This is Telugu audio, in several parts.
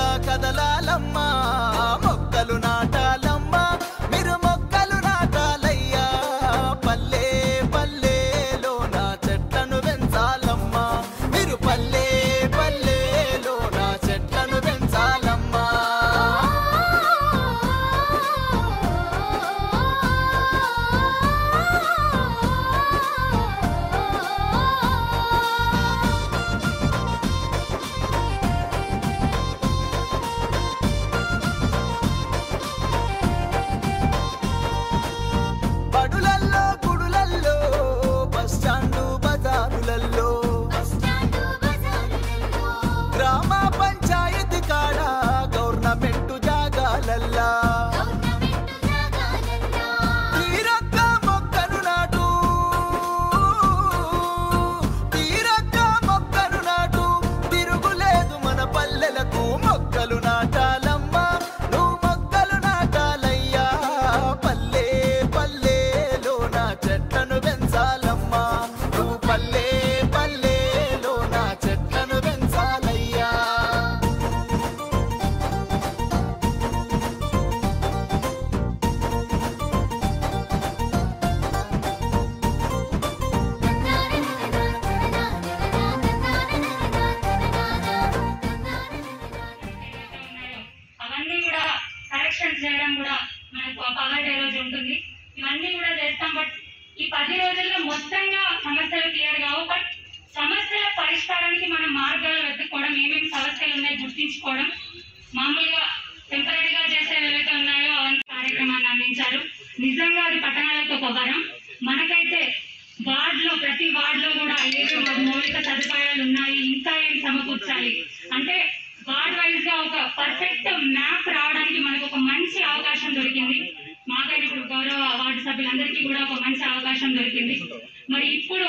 కదలాలమ్మా మొక్కలు నాటాలమ్మా మీరు మొక్కలు నాటాలయ్యా పల్లె పల్లెలో నా చెట్లను పెంచాలమ్మా మీరు పల్లె పల్లెలో నా చెట్లను పెంచాలమ్మా బడులల్లో గుడులల్లో బస్ స్టాండు బజారులల్లో గ్రామ పంచాయతీ కాడ గవర్నమెంట్ జాగాలల్లా తీరొక్క మొక్కను నాటు తీరొక్క మొక్కను నాటు తిరుగులేదు మన పల్లెలకు మొక్కలు నాటాలమ్మా నువ్వు మొక్కలు నాటాలయ్యా పల్లె పల్లెలో నా చెట్లను పెంచాలమ్మా నువ్వు పల్లె పల్లెలో నా చెట్లను పెంచాలయ్యా అవన్నీ కూడా కరెక్షన్ చేయడం కూడా మనకు పగటి రోజు ఉంటుంది ఇవన్నీ కూడా చేస్తాం బట్ ఈ పది రోజుల్లో మొత్తంగా సమస్యలు క్లియర్ కావు బట్ సమస్యల పరిష్కారానికి మనం మార్గాలు వెతుక్కోవడం ఏమేమి సమస్యలు ఉన్నాయో గుర్తించుకోవడం మామూలుగా టెంపరీగా చేసే ఏవైతే ఉన్నాయో అవన్నీ కార్యక్రమాన్ని అందించారు నిజంగా అది పట్టణాలకు ఒక వరం మనకైతే వార్డ్ లో ప్రతి వార్డ్ లో కూడా ఏమేమి మౌలిక సదుపాయాలు ఉన్నాయి ఇంకా ఏం సమకూర్చాలి అంటే వార్డ్ వైజ్ గా ఒక పర్ఫెక్ట్ మ్యాప్ రావడానికి మనకు ఒక మంచి అవకాశం దొరికింది మాకైతే ఇప్పుడు గౌరవ వార్డు సభ్యులందరికీ కూడా ఒక మంచి అవకాశం దొరికింది మరి ఇప్పుడు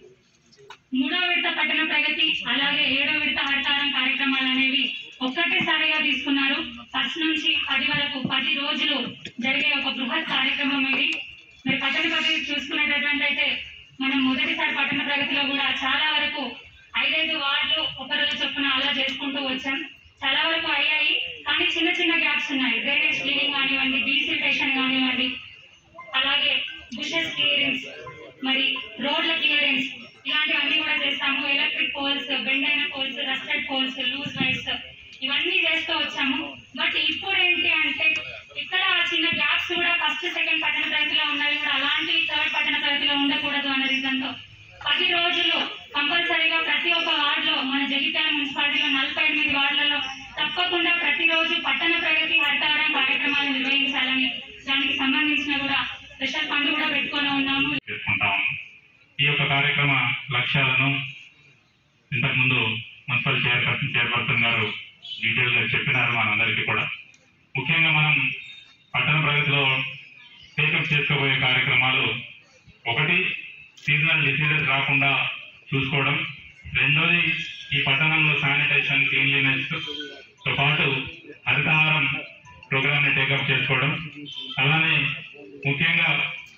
మూడో విడత పట్టణ ప్రగతి అలాగే ఏడో విడత హరితారం కార్యక్రమాలు అనేవి ఒక్కటేసారిగా తీసుకున్నారు ఫస్ట్ నుంచి పది వరకు పది రోజులు జరిగే ఒక బృహత్ కార్యక్రమం ఇది మరి పట్టణ ప్రగతి చూసుకునేటటువంటి అయితే మనం మొదటిసారి పట్టణ ప్రగతిలో కూడా చాలా వరకు ఐదైదు వార్డులు ఒక రోజు చొప్పున అలా చేసుకుంటూ వచ్చాం చాలా వరకు అయ్యాయి కానీ చిన్న చిన్న గ్యాప్స్ ఉన్నాయి డ్రైనేజ్ క్లీనింగ్ కానివ్వండి డీసిల్టేషన్ కానివ్వండి అలాగే బుషెస్ క్లియరెన్స్ మరి రోడ్ల క్లియరెన్స్ ఇలాంటివన్నీ కూడా చేస్తాము ఎలక్ట్రిక్ పోల్స్ బెండ్ అయిన poles rusted poles loose wires ఇవన్నీ చేస్తూ వచ్చాము బట్ ఇప్పుడు ఏంటి అంటే ఇక్కడ ఆ చిన్న గ్యాప్స్ కూడా ఫస్ట్ సెకండ్ పట్టణ తరగతిలో ఉన్నవి కూడా అలాంటి థర్డ్ పట్టణ తరగతిలో ఉండకూడదు అన్న రీజన్ తో పది రోజులు కంపల్సరీగా ప్రతి ఒక్క వార్డులో మన జగిత్యాల మున్సిపాలిటీలో నలభై ఎనిమిది వార్డులలో తప్పకుండా ప్రతిరోజు పట్టణ ప్రగతి హరితారం కార్యక్రమాలు నిర్వహించాలని దానికి సంబంధించిన కూడా స్పెషల్ ఫండ్ కూడా పెట్టుకొని ఉన్నాము చేసుకుంటాము ఈ యొక్క కార్యక్రమ లక్ష్యాలను ఇంతకుముందు మున్సిపల్ చైర్పర్సన్ చైర్పర్సన్ గారు డీటెయిల్ గా చెప్పినారు మనందరికీ కూడా ముఖ్యంగా మనం పట్టణ ప్రగతిలో టేకప్ చేసుకోబోయే కార్యక్రమాలు ఒకటి సీజనల్ డిసీజెస్ రాకుండా చూసుకోవడం రెండోది ఈ పట్టణంలో శానిటైజేషన్ క్లీన్లీనెస్ తో పాటు హరితహారం ప్రోగ్రామ్ ని టేకప్ చేసుకోవడం అలానే ముఖ్యంగా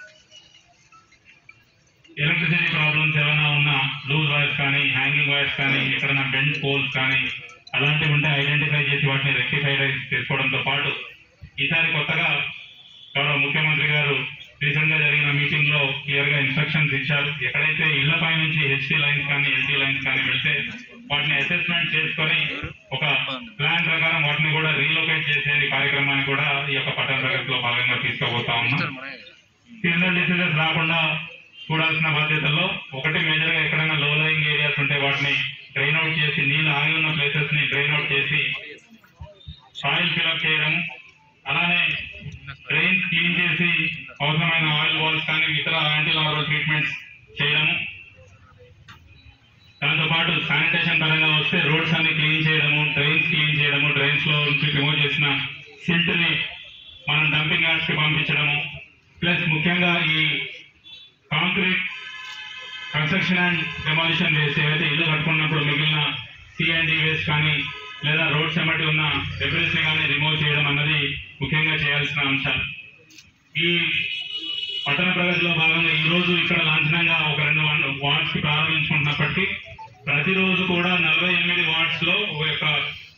ఎలక్ట్రిసిటీ ప్రాబ్లమ్స్ ఏమైనా ఉన్నా లూజ్ వైర్స్ కానీ హ్యాంగింగ్ వైర్స్ కానీ ఎక్కడైనా బెండ్ పోల్స్ కానీ అలాంటివి ఉంటే ఐడెంటిఫై చేసి వాటిని రెక్టిఫై చేసుకోవడంతో పాటు ఈసారి కొత్తగా గౌరవ ముఖ్యమంత్రి గారు రీసెంట్ గా జరిగిన మీటింగ్ లో క్లియర్ గా ఇన్స్ట్రక్షన్స్ ఇచ్చారు ఎక్కడైతే ఇళ్ల పై నుంచి హెచ్టీ లైన్స్ కానీ ఎల్టీ లైన్స్ కానీ వెళ్తే వాటిని అసెస్మెంట్ చేసుకొని ఒక ప్లాన్ ప్రకారం వాటిని కూడా రీలొకేట్ చేసే కార్యక్రమాన్ని కూడా ఈ యొక్క పట్టణ ప్రగతిలో భాగంగా తీసుకోబోతా ఉన్నాం సీజనల్ డిసీజెస్ రాకుండా చూడాల్సిన బాధ్యతల్లో ఒకటి మేజర్ గా ఎక్కడైనా లో లయింగ్ ఏరియాస్ ఉంటే వాటిని డ్రైన్ అవుట్ చేసి నీళ్ళు ఆగి ఉన్న ప్లేసెస్ ని డ్రైన్ అవుట్ చేసి సాయిల్ ఫిల్అప్ చేయడం అలానే డ్రైన్స్ క్లీన్ చేసి అవసరమైన ఆయిల్ వాల్స్ కానీ ఇతర యాంటీ లావరల్ ట్రీట్మెంట్స్ చేయడము దాంతో పాటు శానిటేషన్ పరంగా వస్తే రోడ్స్ అన్ని క్లీన్ చేయడము డ్రైన్స్ క్లీన్ చేయడము డ్రైన్స్ లో నుంచి రిమూవ్ చేసిన సిల్ట్ ని మనం డంపింగ్ యార్డ్స్ కి పంపించడము ప్లస్ ముఖ్యంగా ఈ concrete construction and demolition waste ఏవైతే ఇల్లు కట్టుకున్నప్పుడు మిగిలిన సి అండ్ వేస్ట్ కానీ లేదా రోడ్స్ ఎమ్మటి ఉన్న డెబ్రిస్ ని కానీ రిమూవ్ చేయడం అన్నది ముఖ్యంగా చేయాల్సిన అంశాలు ఈ పట్టణ ప్రగతిలో భాగంగా ఈ రోజు ఇక్కడ లాంఛనంగా ఒక రెండు వార్డ్స్ కి ప్రారంభించుకుంటున్నప్పటికీ ప్రతిరోజు కూడా నలభై ఎనిమిది వార్డ్స్ లో ఒక యొక్క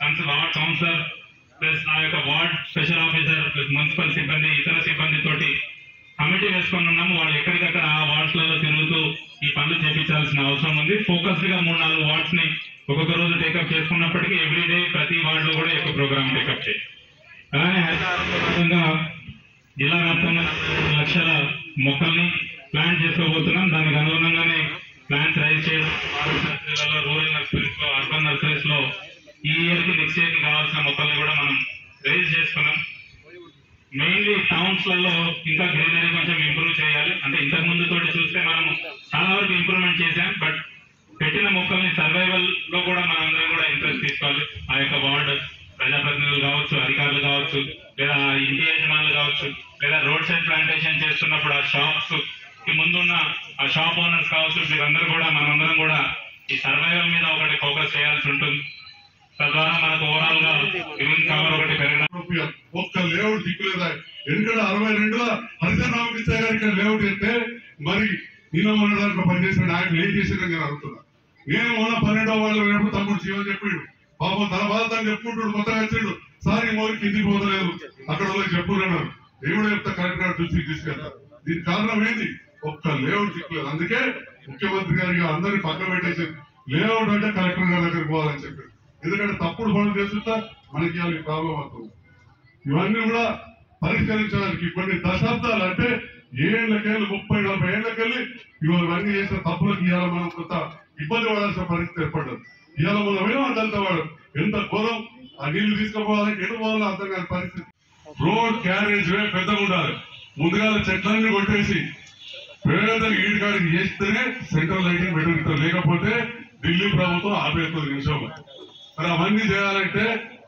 కౌన్స్- వార్డ్ కౌన్సిలర్ ప్లస్ ఆ యొక్క ward special officer plus municipal సిబ్బంది ఇతర సిబ్బంది తోటి కమిటీ వేసుకొని ఉన్నాము వాళ్ళు ఎక్కడికక్కడ ఆ వార్డ్స్ లలో తిరుగుతూ ఈ పనులు చేపించాల్సిన అవసరం ఉంది ఫోకస్డ్ గా మూడు నాలుగు వార్డ్స్ ని ఒక్కొక్క రోజు టేకప్ చేసుకున్నప్పటికీ ఎవ్రీ డే ప్రతి వార్డ్ లో కూడా ఎక్కువ ప్రోగ్రామ్ టేకప్ చేయాలి అలానే హరితహారంలో భాగంగా జిల్లా వ్యాప్తంగా నలభై లక్షల మొక్కల్ని ప్లాంట్ చేసుకోబోతున్నాం దానికి అనుగుణంగానే ప్లాంట్స్ రైజ్ చేయడం ఫారెస్ట్ నర్సరీలలో రూరల్ నర్సరీస్ లో అర్బన్ నర్సరీస్ లో ఈ ఇయర్ కి నెక్స్ట్ ఇయర్ కి కావాల్సిన మొక్కల్ని కూడా మనం రైజ్ చేసుకున్నాం మెయిన్లీ టౌన్స్ లలో ఇంకా గ్రీనరీ కొంచెం ఇంప్రూవ్ చేయాలి అంటే ఇంతకు ముందు తోటి చూస్తే మనం చాలా వరకు ఇంప్రూవ్మెంట్ చేశాం బట్ పెట్టిన మొక్కల్ని సర్వైవల్ లో కూడా మనందరం కూడా ఇంట్రెస్ట్ తీసుకోవాలి ఆ యొక్క వార్డ్ ప్రజాప్రతినిధులు కావచ్చు అధికారులు కావచ్చు లేదా ఇంటి యజమానులు కావచ్చు లేదా రోడ్ సైడ్ ప్లాంటేషన్ చేస్తున్నప్పుడు ఆ షాప్స్ కి ముందున్న ఆ షాప్ ఓనర్స్ కావచ్చు వీరందరూ కూడా మనందరం కూడా ఈ సర్వైవల్ మీద ఒకటి ఫోకస్ చేయాల్సి ఉంటుంది తద్వారా మనకు ఓవరాల్ గా గ్రీన్ కవర్ ఒకటి పెరగడం రూపాయలు. ఒక్క లేఅవుట్ దిక్కులేదా ఎందుకంటే అరవై రెండులో హరిజన్ రామకృష్ణ గారి ఇక్కడ లేఅవుట్ అయితే మరి నిన్న మొన్న దాంట్లో పనిచేసిన నాయకులు ఏం చేశారని నేను అడుగుతున్నా నేను మొన్న పన్నెండో వాళ్ళు వెళ్ళినప్పుడు తమ్ముడు శివ చెప్పాడు పాపం తన బాధ తను చెప్పుకుంటాడు కొత్తగా వచ్చాడు సార్ ఈ మోరికి కిందికి పోతలేదు అక్కడ వాళ్ళకి చెప్పుకున్నాడు దేవుడు చెప్తా కరెక్ట్ గా దృష్టికి తీసుకెళ్తా దీనికి కారణం ఏంది ఒక్క లేఅవుట్ దిక్కులేదు అందుకే ముఖ్యమంత్రి గారికి అందరినీ పక్కన పెట్టేసి లేఅవుట్ అంటే కలెక్టర్ గారి దగ్గరికి పోవాలని చెప్పారు ఎందుకంటే తప్పుడు పనులు చేస్తుంటే మనకి ఇవాళ ప్రాబ్లం అవుతుంది ఇవన్నీ కూడా పరిష్కరించడానికి కొన్ని దశాబ్దాలు అంటే ఏళ్ళకెళ్ళి ముప్పై నలభై ఏళ్ళకెళ్ళి ఇవన్నీ చేసిన తప్పులకు ఇవాళ మనం కొంత ఇబ్బంది పడాల్సిన పరిస్థితి ఏర్పడ్డది ఇవాళ మనం ఏమంటే వాడు ఎంత ఘోరం ఆ నీళ్లు తీసుకుపోవాలి ఎటు పోవాలో అర్థం కాని పరిస్థితి రోడ్ క్యారేజ్ వే పెద్దగా ఉండాలి ముందుగా చెట్లన్నీ కొట్టేసి పేద ఈడికాడికి చేస్తేనే సెంట్రల్ లైటింగ్ పెట్టుకుంటారు లేకపోతే ఢిల్లీ ప్రభుత్వం ఆపేస్తుంది నిమిషం మరి అవన్నీ చేయాలంటే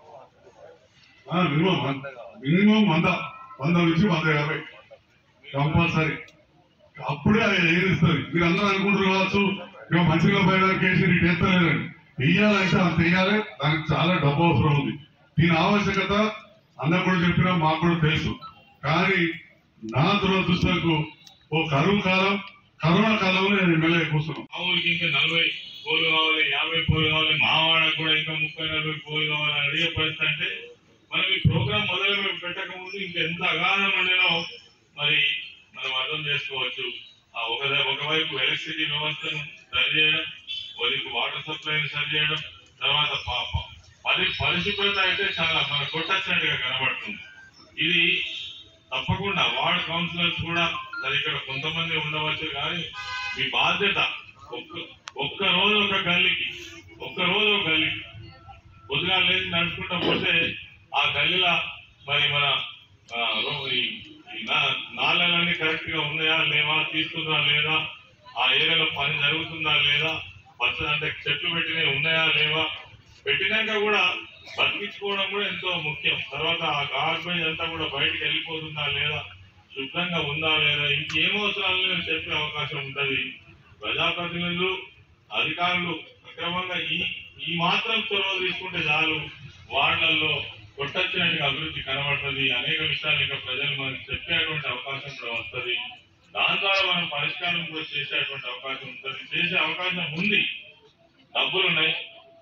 మినిమం మినిమం వంద వంద నుంచి వంద యాభై కంపల్సరీ అప్పుడే అది ఎగిరిస్తుంది మీరు అందరూ అనుకుంటారు కావచ్చు ఇక మంచిగా పైన కేసు ఇటు ఎత్తలేదండి వెయ్యాలంటే అంత వెయ్యాలి దానికి చాలా డబ్బు అవసరం ఉంది దీని ఆవశ్యకత అన్న కూడా చెప్పినా మాకు కూడా తెలుసు కానీ నా దురదృష్టంకు ఓ కరువు కాలం కరోనా కాలంలో నేను ఎమ్మెల్యే కూర్చున్నాను మా ఊరికి ఇంకా నలభై పోలు కావాలి యాభై పోలు కావాలి మా వాడకు కూడా ఇంకా ముప్పై నలభై పోలు కావాలి అని అడిగే పరిస్థితి అంటే మనం ఈ ప్రోగ్రామ్ మొదలు పెట్టక ముందు ఇంకా ఎంత అగాధం ఉండేనో మరి మనం అర్థం చేసుకోవచ్చు ఆ ఒక ఒకవైపు ఎలక్ట్రిసిటీ వ్యవస్థను సరి చేయడం ఒకరికి వాటర్ సప్లైని సరి చేయడం తర్వాత ప- ప- పరి పరిశుభ్రత అయితే చాలా మన కొట్టచ్చినట్టుగా కనబడుతుంది ఇది తప్పకుండా వార్డ్ కౌన్సిలర్స్ కూడా మరి ఇక్కడ కొంతమంది ఉండవచ్చు కానీ మీ బాధ్యత ఒక్క ఒక్క రోజు ఒక గల్లీకి ఒక్క రోజు ఒక గల్లీకి పొద్దుగా లేచి నడుచుకుంటా పోతే ఆ గల్లీలో మరి మన ఆ, రో- ఈ ఈ నా- నాళాలన్నీ కరెక్ట్ గా ఉన్నాయా లేవా తీస్తుందా లేదా ఆ ఏరియాలో పని జరుగుతుందా లేదా పచ్చ అంటే చెట్లు పెట్టినవి ఉన్నాయా లేవా పెట్టినాక కూడా బతికించుకోవడం కూడా ఎంతో ముఖ్యం తర్వాత ఆ గార్బేజ్ అంతా కూడా బయటకు వెళ్ళిపోతుందా లేదా శుభ్రంగా ఉందా లేదా ఇంకేం అవసరాలు లేవో చెప్పే అవకాశం ఉంటది ప్రజాప్రతినిధులు అధికారులు సక్రమంగా ఈ ఈ మాత్రం చొరవ తీసుకుంటే చాలు వార్డులలో కొట్టొచ్చినట్టుగా అభివృద్ధి కనబడుతుంది అనేక విషయాలు ఇంకా ప్రజలు మనకి చెప్పేటువంటి అవకాశం కూడా వస్తుంది దాని ద్వారా మనం పరిష్కారం కూడా చేసేటువంటి అవకాశం ఉంటుంది చేసే అవకాశం ఉంది డబ్బులు ఉన్నాయి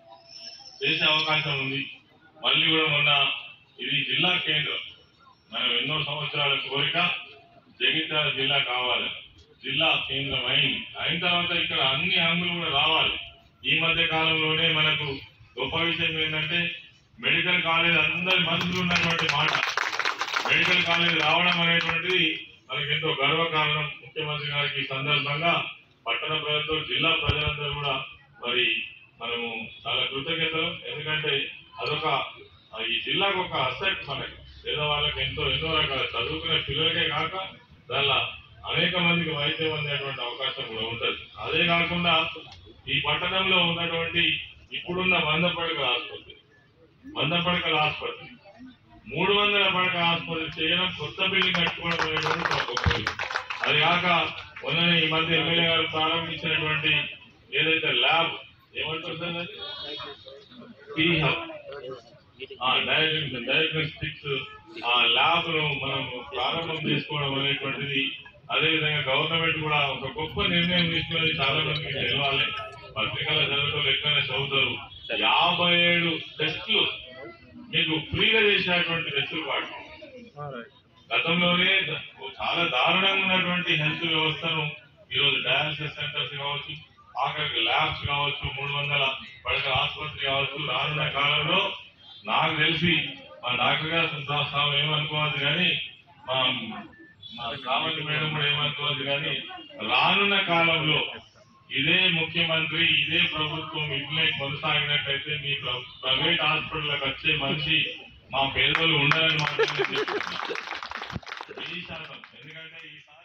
చేసే అవకాశం ఉంది మళ్ళీ కూడా మొన్న ఇది జిల్లా కేంద్రం మనం ఎన్నో సంవత్సరాల కోరిక జగిత్యాల జిల్లా కావాలి జిల్లా కేంద్రం అయింది అయిన తర్వాత ఇక్కడ అన్ని హంగులు కూడా రావాలి ఈ మధ్య కాలంలోనే మనకు గొప్ప విషయం ఏంటంటే మెడికల్ కాలేజ్ అందరి మనసులు ఉన్నటువంటి మాట మెడికల్ కాలేజ్ రావడం అనేటువంటిది మనకి ఎంతో గర్వకారణం ముఖ్యమంత్రి గారికి ఈ సందర్భంగా పట్టణ ప్రజలతో జిల్లా ప్రజలందరూ కూడా మరి మనము చాలా కృతజ్ఞతలు ఎందుకంటే అదొక ఆ ఈ జిల్లాకు ఒక అసెట్ మనకి పేదవాళ్ళకి ఎంతో ఎన్నో రకాల చదువుకునే పిల్లలకే కాక దానిలో అనేక మందికి వైద్యం అందేటువంటి అవకాశం కూడా ఉంటది అదే కాకుండా ఈ పట్టణంలో ఉన్నటువంటి ఇప్పుడున్న వంద పడకల ఆసుపత్రి వంద పడకల ఆసుపత్రి మూడు వందల పడకల ఆసుపత్రి చేయడం కొత్త బిల్డింగ్ కట్టుకోవడం అనేటువంటి ఒక గొప్ప విషయం. అది కాక మొన్న ఈ మధ్య ఎమ్మెల్యే గారు ప్రారంభించినటువంటి ఏదైతే ల్యాబ్ ఏమంటారు సార్ అది? పీ హబ్ డయాగ్నోస్టిక్స్ ఆ ల్యాబ్ ను మనం ప్రారంభం చేసుకోవడం అనేటువంటిది అదే విధంగా గవర్నమెంట్ కూడా ఒక గొప్ప నిర్ణయం తీసుకుని చాలా మందికి తెలవాలి పత్రికల చదువుతారు ఎక్కడైనా చదువుతారు యాభై ఏడు టెస్టులు మీకు ఫ్రీగా చేసినటువంటి వెసులుబాటు గతంలోనే ద- చాలా దారుణంగా ఉన్నటువంటి హెల్త్ వ్యవస్థను ఈరోజు డయాలసిస్ సెంటర్స్ కావచ్చు ఆఖరికి ల్యాబ్స్ కావచ్చు మూడు వందల పడకల ఆసుపత్రి కావచ్చు రానున్న కాలంలో నాకు తెలిసి మా డాక్టర్ గారు సంస్థానం ఏమనుకోవద్దు కానీ మా మా కామతి మేడం కూడా ఏమనుకోవద్దు కానీ రానున్న కాలంలో ఇదే ముఖ్యమంత్రి ఇదే ప్రభుత్వం ఇట్లే కొనసాగినట్లయితే మీ ప్ర- ప్రైవేట్ హాస్పిటల్కి వచ్చే మనిషి మా పేదలు ఉండాలని మాత్రమే చెప్తున్నాను. వెయ్యి శాతం ఎందుకంటే ఈ